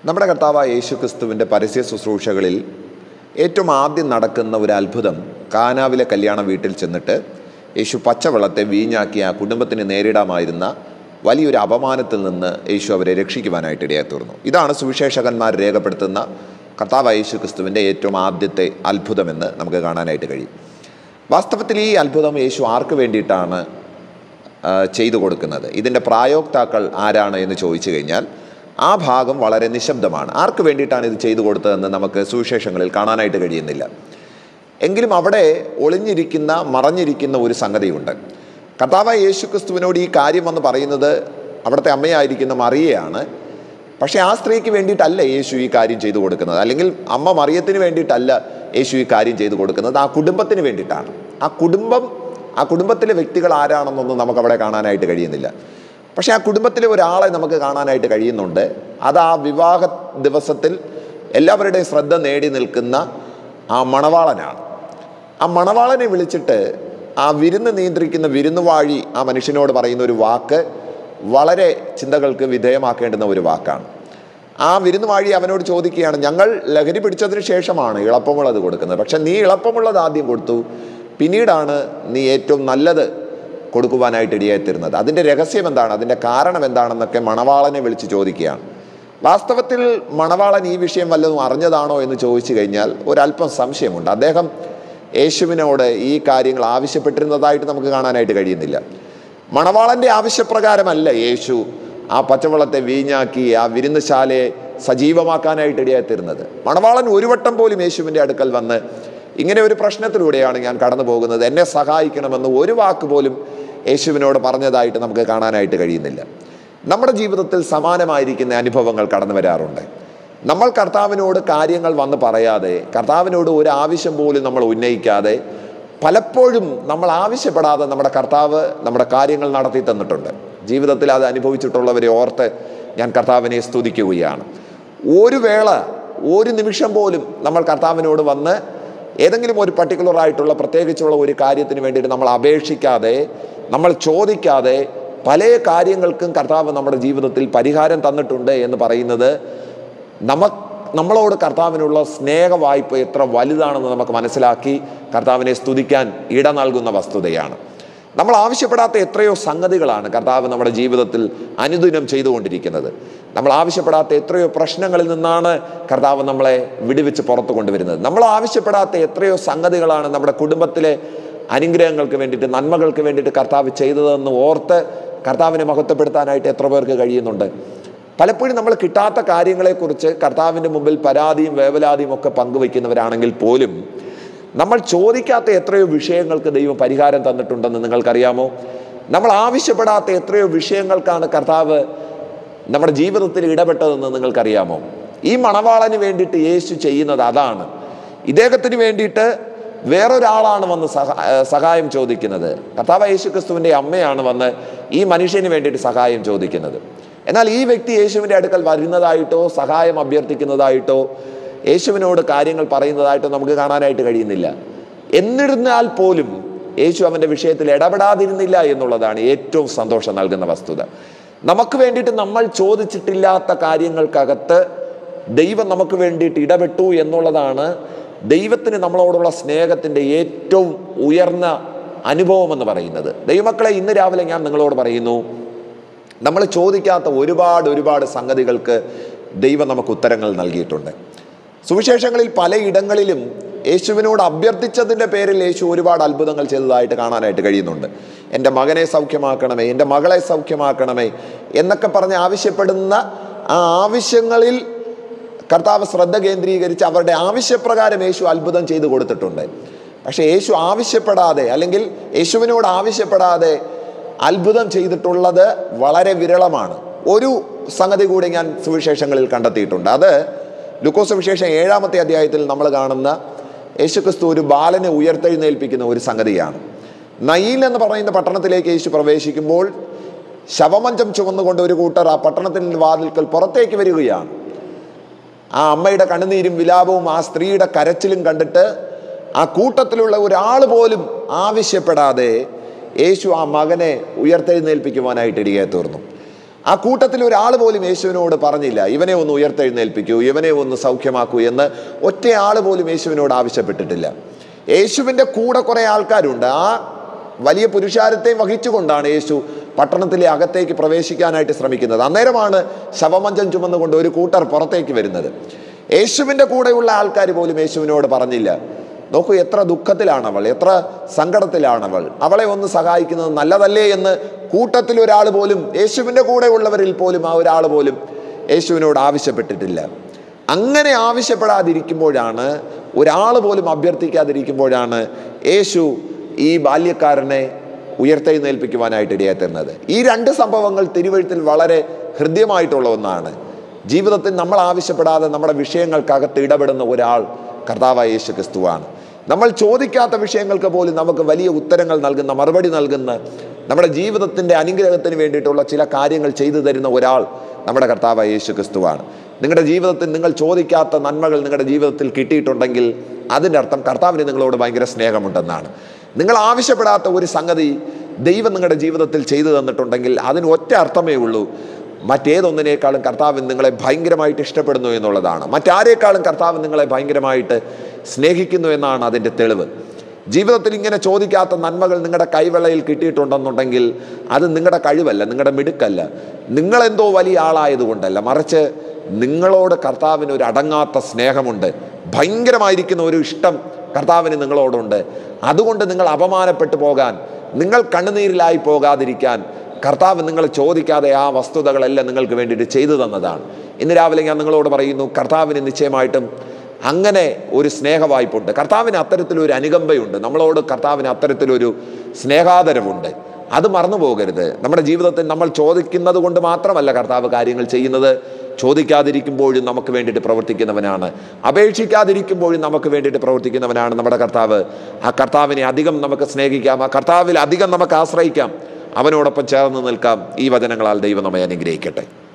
നമ്മുടെ കർത്താവായ യേശു ക്രിസ്തുവിൻ്റെ പരസ്യ ശുശ്രൂഷകളിൽ ഏറ്റവും ആദ്യം നടക്കുന്ന ഒരു അത്ഭുതം കാനാവിലെ കല്യാണ വീട്ടിൽ ചെന്നിട്ട് യേശു പച്ചവെള്ളത്തെ വീഞ്ഞാക്കി ആ കുടുംബത്തിന് നേരിടാമായിരുന്ന വലിയൊരു അപമാനത്തിൽ നിന്ന് യേശു അവരെ രക്ഷിക്കുവാനായിട്ട് ഇടയായി തീർന്നു ഇതാണ് സുവിശേഷകന്മാർ രേഖപ്പെടുത്തുന്ന കർത്താവായ യേശു ക്രിസ്തുവിൻ്റെ ഏറ്റവും ആദ്യത്തെ അത്ഭുതമെന്ന് നമുക്ക് കാണാനായിട്ട് കഴിയും വാസ്തവത്തിൽ ഈ അത്ഭുതം യേശു ആർക്ക് വേണ്ടിയിട്ടാണ് ആ, ചെയ്തു കൊടുക്കുന്നത് ഇതിൻ്റെ പ്രായോക്താക്കൾ ആരാണ് എന്ന് ചോദിച്ചു കഴിഞ്ഞാൽ ആ ഭാഗം വളരെ നിശബ്ദമാണ് ആർക്ക് വേണ്ടിയിട്ടാണ് ഇത് ചെയ്തു കൊടുത്തതെന്ന് നമുക്ക് സുവിശേഷങ്ങളിൽ കാണാനായിട്ട് കഴിയുന്നില്ല എങ്കിലും അവിടെ ഒളിഞ്ഞിരിക്കുന്ന മറഞ്ഞിരിക്കുന്ന ഒരു സംഗതിയുണ്ട് കർത്താവായ യേശു ക്രിസ്തുവിനോട് ഈ കാര്യം വന്ന് പറയുന്നത് അവിടുത്തെ അമ്മയായിരിക്കുന്ന മറിയയാണ് പക്ഷേ ആ സ്ത്രീക്ക് വേണ്ടിയിട്ടല്ല യേശു ഈ കാര്യം ചെയ്തു കൊടുക്കുന്നത് അല്ലെങ്കിൽ അമ്മ മറിയത്തിന് വേണ്ടിയിട്ടല്ല യേശു ഈ കാര്യം ചെയ്തു കൊടുക്കുന്നത് ആ കുടുംബത്തിന് വേണ്ടിയിട്ടാണ് ആ കുടുംബം ആ കുടുംബത്തിലെ വ്യക്തികൾ ആരാണെന്നൊന്നും നമുക്ക് അവിടെ കാണാനായിട്ട് കഴിയുന്നില്ല പക്ഷേ ആ കുടുംബത്തിലെ ഒരാളെ നമുക്ക് കാണാനായിട്ട് കഴിയുന്നുണ്ട് അത് ആ വിവാഹ ദിവസത്തിൽ എല്ലാവരുടെയും ശ്രദ്ധ നേടി നിൽക്കുന്ന ആ മണവാളനാണ് ആ മണവാളനെ വിളിച്ചിട്ട് ആ വിരുന്ന് നിയന്ത്രിക്കുന്ന വിരുന്നുവാഴി ആ മനുഷ്യനോട് പറയുന്ന ഒരു വാക്ക് വളരെ ചിന്തകൾക്ക് വിധേയമാക്കേണ്ടുന്ന ഒരു വാക്കാണ് ആ വിരുന്നുവാഴി അവനോട് ചോദിക്കുകയാണ് ഞങ്ങൾ ലഹരി പിടിച്ചതിന് ശേഷമാണ് ഇളപ്പമുള്ളത് കൊടുക്കുന്നത് പക്ഷെ നീ ഇളപ്പമുള്ളത് ആദ്യം കൊടുത്തു പിന്നീടാണ് നീ ഏറ്റവും നല്ലത് കൊടുക്കുവാനായിട്ട് ഇടയായിത്തീരുന്നത് അതിൻ്റെ രഹസ്യം എന്താണ് അതിൻ്റെ കാരണം എന്താണെന്നൊക്കെ മണവാളനെ വിളിച്ച് ചോദിക്കുകയാണ് വാസ്തവത്തിൽ മണവാളൻ ഈ വിഷയം വല്ലതും അറിഞ്ഞതാണോ എന്ന് ചോദിച്ചു കഴിഞ്ഞാൽ ഒരല്പം സംശയമുണ്ട് അദ്ദേഹം യേശുവിനോട് ഈ കാര്യങ്ങൾ ആവശ്യപ്പെട്ടിരുന്നതായിട്ട് നമുക്ക് കാണാനായിട്ട് കഴിയുന്നില്ല മണവാളൻ്റെ ആവശ്യപ്രകാരമല്ല യേശു ആ പച്ചവെള്ളത്തെ വീഞ്ഞാക്കി ആ വിരുന്നുശാലയെ സജീവമാക്കാനായിട്ട് ഇടയായിത്തീരുന്നത് മണവാളൻ ഒരു വട്ടം പോലും യേശുവിൻ്റെ അടുക്കൽ വന്ന് ഇങ്ങനെ ഒരു പ്രശ്നത്തിലൂടെയാണ് ഞാൻ കടന്നു പോകുന്നത് എന്നെ സഹായിക്കണമെന്ന് ഒരു വാക്ക് പോലും യേശുവിനോട് പറഞ്ഞതായിട്ട് നമുക്ക് കാണാനായിട്ട് കഴിയുന്നില്ല നമ്മുടെ ജീവിതത്തിൽ സമാനമായിരിക്കുന്ന അനുഭവങ്ങൾ കടന്നു വരാറുണ്ട് നമ്മൾ കർത്താവിനോട് കാര്യങ്ങൾ വന്ന് പറയാതെ കർത്താവിനോട് ഒരു ആവശ്യം പോലും നമ്മൾ ഉന്നയിക്കാതെ പലപ്പോഴും നമ്മൾ ആവശ്യപ്പെടാതെ നമ്മുടെ കർത്താവ് നമ്മുടെ കാര്യങ്ങൾ നടത്തി തന്നിട്ടുണ്ട് ജീവിതത്തിൽ അത് അനുഭവിച്ചിട്ടുള്ളവരെ ഓർത്ത് ഞാൻ കർത്താവിനെ സ്തുതിക്കുകയാണ് ഒരു വേള ഒരു നിമിഷം പോലും നമ്മൾ കർത്താവിനോട് വന്ന് ഏതെങ്കിലും ഒരു പർട്ടിക്കുലർ ആയിട്ടുള്ള പ്രത്യേകിച്ചുള്ള ഒരു കാര്യത്തിന് വേണ്ടിയിട്ട് നമ്മൾ അപേക്ഷിക്കാതെ നമ്മൾ ചോദിക്കാതെ പല കാര്യങ്ങൾക്കും കർത്താവ് നമ്മുടെ ജീവിതത്തിൽ പരിഹാരം തന്നിട്ടുണ്ട് എന്ന് പറയുന്നത് നമ നമ്മളോട് കർത്താവിനുള്ള സ്നേഹ വായ്പ എത്ര വലുതാണെന്ന് നമുക്ക് മനസ്സിലാക്കി കർത്താവിനെ സ്തുതിക്കാൻ ഇട നൽകുന്ന വസ്തുതയാണ് നമ്മൾ ആവശ്യപ്പെടാത്ത എത്രയോ സംഗതികളാണ് കർത്താവ് നമ്മുടെ ജീവിതത്തിൽ അനുദിനം ചെയ്തുകൊണ്ടിരിക്കുന്നത് നമ്മൾ ആവശ്യപ്പെടാത്ത എത്രയോ പ്രശ്നങ്ങളിൽ നിന്നാണ് കർത്താവ് നമ്മളെ വിടുവിച്ച് പുറത്തു കൊണ്ടുവരുന്നത് നമ്മൾ ആവശ്യപ്പെടാത്ത എത്രയോ സംഗതികളാണ് നമ്മുടെ കുടുംബത്തിലെ അനുഗ്രഹങ്ങൾക്ക് വേണ്ടിയിട്ട് നന്മകൾക്ക് വേണ്ടിയിട്ട് കർത്താവ് ചെയ്തതെന്ന് ഓർത്ത് കർത്താവിനെ മഹത്വപ്പെടുത്താനായിട്ട് എത്ര പേർക്ക് കഴിയുന്നുണ്ട് പലപ്പോഴും നമ്മൾ കിട്ടാത്ത കാര്യങ്ങളെക്കുറിച്ച് കർത്താവിൻ്റെ മുമ്പിൽ പരാതിയും വേവലാതിയും ഒക്കെ പങ്കുവയ്ക്കുന്നവരാണെങ്കിൽ പോലും നമ്മൾ ചോദിക്കാത്ത എത്രയോ വിഷയങ്ങൾക്ക് ദൈവം പരിഹാരം തന്നിട്ടുണ്ടെന്ന് നിങ്ങൾക്കറിയാമോ നമ്മൾ ആവശ്യപ്പെടാത്ത എത്രയോ വിഷയങ്ങൾക്കാണ് കർത്താവ് നമ്മുടെ ജീവിതത്തിൽ ഇടപെട്ടതെന്ന് നിങ്ങൾക്കറിയാമോ ഈ മണവാളന് വേണ്ടിയിട്ട് യേശു ചെയ്യുന്നത് അതാണ് ഇദ്ദേഹത്തിന് വേണ്ടിയിട്ട് വേറൊരാളാണ് വന്ന് സഹാ സഹായം ചോദിക്കുന്നത് കർത്താവ് യേശു ക്രിസ്തുവിൻ്റെ അമ്മയാണ് വന്ന് ഈ മനുഷ്യന് വേണ്ടിയിട്ട് സഹായം ചോദിക്കുന്നത് എന്നാൽ ഈ വ്യക്തി യേശുവിൻ്റെ അടുക്കൽ വരുന്നതായിട്ടോ സഹായം അഭ്യർത്ഥിക്കുന്നതായിട്ടോ യേശുവിനോട് കാര്യങ്ങൾ പറയുന്നതായിട്ടോ നമുക്ക് കാണാനായിട്ട് കഴിയുന്നില്ല എന്നിരുന്നാൽ പോലും യേശു അവൻ്റെ വിഷയത്തിൽ ഇടപെടാതിരുന്നില്ല എന്നുള്ളതാണ് ഏറ്റവും സന്തോഷം നൽകുന്ന വസ്തുത നമുക്ക് വേണ്ടിയിട്ട് നമ്മൾ ചോദിച്ചിട്ടില്ലാത്ത കാര്യങ്ങൾക്കകത്ത് ദൈവം നമുക്ക് വേണ്ടിയിട്ട് ഇടപെട്ടു എന്നുള്ളതാണ് ദൈവത്തിന് നമ്മളോടുള്ള സ്നേഹത്തിൻ്റെ ഏറ്റവും ഉയർന്ന അനുഭവം എന്ന് പറയുന്നത് ദൈവമക്കളെ ഇന്ന് രാവിലെ ഞാൻ നിങ്ങളോട് പറയുന്നു നമ്മൾ ചോദിക്കാത്ത ഒരുപാട് ഒരുപാട് സംഗതികൾക്ക് ദൈവം നമുക്ക് ഉത്തരങ്ങൾ നൽകിയിട്ടുണ്ട് സുവിശേഷങ്ങളിൽ പലയിടങ്ങളിലും യേശുവിനോട് അഭ്യർത്ഥിച്ചതിൻ്റെ പേരിൽ യേശു ഒരുപാട് അത്ഭുതങ്ങൾ ചെയ്തതായിട്ട് കാണാനായിട്ട് കഴിയുന്നുണ്ട് എൻ്റെ മകനെ സൗഖ്യമാക്കണമേ എൻ്റെ മകളെ സൗഖ്യമാക്കണമേ എന്നൊക്കെ പറഞ്ഞ് ആവശ്യപ്പെടുന്ന ആ ആവശ്യങ്ങളിൽ കർത്താവ് ശ്രദ്ധ കേന്ദ്രീകരിച്ച് അവരുടെ ആവശ്യപ്രകാരം യേശു അത്ഭുതം ചെയ്തു കൊടുത്തിട്ടുണ്ട് പക്ഷേ യേശു ആവശ്യപ്പെടാതെ അല്ലെങ്കിൽ യേശുവിനോട് ആവശ്യപ്പെടാതെ അത്ഭുതം ചെയ്തിട്ടുള്ളത് വളരെ വിരളമാണ് ഒരു സംഗതി കൂടി ഞാൻ സുവിശേഷങ്ങളിൽ കണ്ടെത്തിയിട്ടുണ്ട് അത് ലുക്കോസ് സുവിശേഷം ഏഴാമത്തെ അധ്യായത്തിൽ നമ്മൾ കാണുന്ന യേശുക്രിസ്തു ഒരു ബാലനെ ഉയർത്തെഴുന്നേൽപ്പിക്കുന്ന ഒരു സംഗതിയാണ് നയീൽ എന്ന് പറയുന്ന പട്ടണത്തിലേക്ക് യേശു പ്രവേശിക്കുമ്പോൾ ശവമഞ്ചം ചുമന്നുകൊണ്ട് ഒരു കൂട്ടർ ആ പട്ടണത്തിൻ്റെ വാതിൽക്കൽ പുറത്തേക്ക് വരികയാണ് ആ അമ്മയുടെ കണ്ണുനീരും വിലാപവും ആ സ്ത്രീയുടെ കരച്ചിലും കണ്ടിട്ട് ആ കൂട്ടത്തിലുള്ള ഒരാൾ പോലും ആവശ്യപ്പെടാതെ യേശു ആ മകനെ ഉയർത്തെഴുന്നേൽപ്പിക്കുവാനായിട്ട് ഇടിയെ തീർന്നു ആ കൂട്ടത്തിൽ ഒരാൾ പോലും യേശുവിനോട് പറഞ്ഞില്ല ഇവനെ ഒന്ന് ഉയർത്തെഴുന്നേൽപ്പിക്കൂ ഇവനെ ഒന്ന് സൗഖ്യമാക്കൂ എന്ന് ഒറ്റയാൾ പോലും യേശുവിനോട് ആവശ്യപ്പെട്ടിട്ടില്ല യേശുവിൻ്റെ കൂടെ കുറേ ആൾക്കാരുണ്ട് ആ വലിയ പുരുഷാരത്തെ വഹിച്ചുകൊണ്ടാണ് യേശു പട്ടണത്തിലെ അകത്തേക്ക് പ്രവേശിക്കാനായിട്ട് ശ്രമിക്കുന്നത് അന്നേരമാണ് ശവമഞ്ചം ചുമന്നുകൊണ്ട് ഒരു കൂട്ടർ പുറത്തേക്ക് വരുന്നത് യേശുവിൻ്റെ കൂടെയുള്ള ആൾക്കാർ പോലും യേശുവിനോട് പറഞ്ഞില്ല നോക്കൂ എത്ര ദുഃഖത്തിലാണ് അവൾ എത്ര സങ്കടത്തിലാണ് അവൾ അവളെ ഒന്ന് സഹായിക്കുന്നത് നല്ലതല്ലേ എന്ന് കൂട്ടത്തിൽ ഒരാൾ പോലും യേശുവിൻ്റെ കൂടെ ഉള്ളവരിൽ പോലും ആ ഒരാൾ പോലും യേശുവിനോട് ആവശ്യപ്പെട്ടിട്ടില്ല അങ്ങനെ ആവശ്യപ്പെടാതിരിക്കുമ്പോഴാണ് ഒരാൾ പോലും അഭ്യർത്ഥിക്കാതിരിക്കുമ്പോഴാണ് യേശു ഈ ബാല്യക്കാരനെ ഉയർത്തെഴുന്നേൽപ്പിക്കുവാനായിട്ട് ഇടയാത്തുന്നത് ഈ രണ്ട് സംഭവങ്ങൾ തിരുവഴുത്തിൽ വളരെ ഹൃദ്യമായിട്ടുള്ള ഒന്നാണ് ജീവിതത്തിൽ നമ്മൾ ആവശ്യപ്പെടാതെ നമ്മുടെ വിഷയങ്ങൾക്കകത്ത് ഇടപെടുന്ന ഒരാൾ കർത്താവായ യേശു ക്രിസ്തുവാണ് നമ്മൾ ചോദിക്കാത്ത വിഷയങ്ങൾക്ക് പോലും നമുക്ക് വലിയ ഉത്തരങ്ങൾ നൽകുന്ന മറുപടി നൽകുന്ന നമ്മുടെ ജീവിതത്തിൻ്റെ അനുഗ്രഹത്തിന് വേണ്ടിയിട്ടുള്ള ചില കാര്യങ്ങൾ ചെയ്തു തരുന്ന ഒരാൾ നമ്മുടെ കർത്താവായ യേശു ക്രിസ്തുവാണ് നിങ്ങളുടെ ജീവിതത്തിൽ നിങ്ങൾ ചോദിക്കാത്ത നന്മകൾ നിങ്ങളുടെ ജീവിതത്തിൽ കിട്ടിയിട്ടുണ്ടെങ്കിൽ അതിൻ്റെ അർത്ഥം കർത്താവിന് നിങ്ങളോട് ഭയങ്കര സ്നേഹമുണ്ടെന്നാണ് നിങ്ങൾ ആവശ്യപ്പെടാത്ത ഒരു സംഗതി ദൈവം നിങ്ങളുടെ ജീവിതത്തിൽ ചെയ്തു തന്നിട്ടുണ്ടെങ്കിൽ അതിന് ഒറ്റ അർത്ഥമേ ഉള്ളൂ മറ്റേതൊന്നിനേക്കാളും കർത്താവ് നിങ്ങളെ ഭയങ്കരമായിട്ട് ഇഷ്ടപ്പെടുന്നു എന്നുള്ളതാണ് മറ്റാരേക്കാളും കർത്താവ് നിങ്ങളെ ഭയങ്കരമായിട്ട് സ്നേഹിക്കുന്നു എന്നാണ് അതിൻ്റെ തെളിവ് ജീവിതത്തിൽ ഇങ്ങനെ ചോദിക്കാത്ത നന്മകൾ നിങ്ങളുടെ കൈവെള്ളയിൽ കിട്ടിയിട്ടുണ്ടെന്നുണ്ടെങ്കിൽ അത് നിങ്ങളുടെ കഴിവല്ല നിങ്ങളുടെ മിടുക്കല്ല നിങ്ങളെന്തോ വലിയ ആളായതുകൊണ്ടല്ല മറിച്ച് നിങ്ങളോട് കർത്താവിന് ഒരു അടങ്ങാത്ത സ്നേഹമുണ്ട് ഭയങ്കരമായിരിക്കുന്ന ഒരു ഇഷ്ടം കർത്താവിന് നിങ്ങളോടുണ്ട് അതുകൊണ്ട് നിങ്ങൾ അപമാനപ്പെട്ടു പോകാൻ നിങ്ങൾ കണ്ണുനീരിലായി പോകാതിരിക്കാൻ കർത്താവ് നിങ്ങൾ ചോദിക്കാതെ ആ വസ്തുതകളെല്ലാം നിങ്ങൾക്ക് വേണ്ടിയിട്ട് ചെയ്തു തന്നതാണ് ഇന്ന് രാവിലെ ഞാൻ നിങ്ങളോട് പറയുന്നു കർത്താവിന് നിശ്ചയമായിട്ടും അങ്ങനെ ഒരു സ്നേഹവായ്പുണ്ട് കർത്താവിന് അത്തരത്തിലൊരു അനുകമ്പയുണ്ട് നമ്മളോട് കർത്താവിന് അത്തരത്തിലൊരു സ്നേഹാദരവുണ്ട് അത് മറന്നു പോകരുത് നമ്മുടെ ജീവിതത്തിൽ നമ്മൾ ചോദിക്കുന്നത് കൊണ്ട് മാത്രമല്ല കർത്താവ് കാര്യങ്ങൾ ചെയ്യുന്നത് ചോദിക്കാതിരിക്കുമ്പോഴും നമുക്ക് വേണ്ടിയിട്ട് പ്രവർത്തിക്കുന്നവനാണ് അപേക്ഷിക്കാതിരിക്കുമ്പോഴും നമുക്ക് വേണ്ടിയിട്ട് പ്രവർത്തിക്കുന്നവനാണ് നമ്മുടെ കർത്താവ് ആ കർത്താവിനെ അധികം നമുക്ക് സ്നേഹിക്കാം ആ കർത്താവിൽ അധികം നമുക്ക് ആശ്രയിക്കാം അവനോടൊപ്പം ചേർന്ന് നിൽക്കാം ഈ വചനങ്ങളാൽ ദൈവം നമ്മെ അനുഗ്രഹിക്കട്ടെ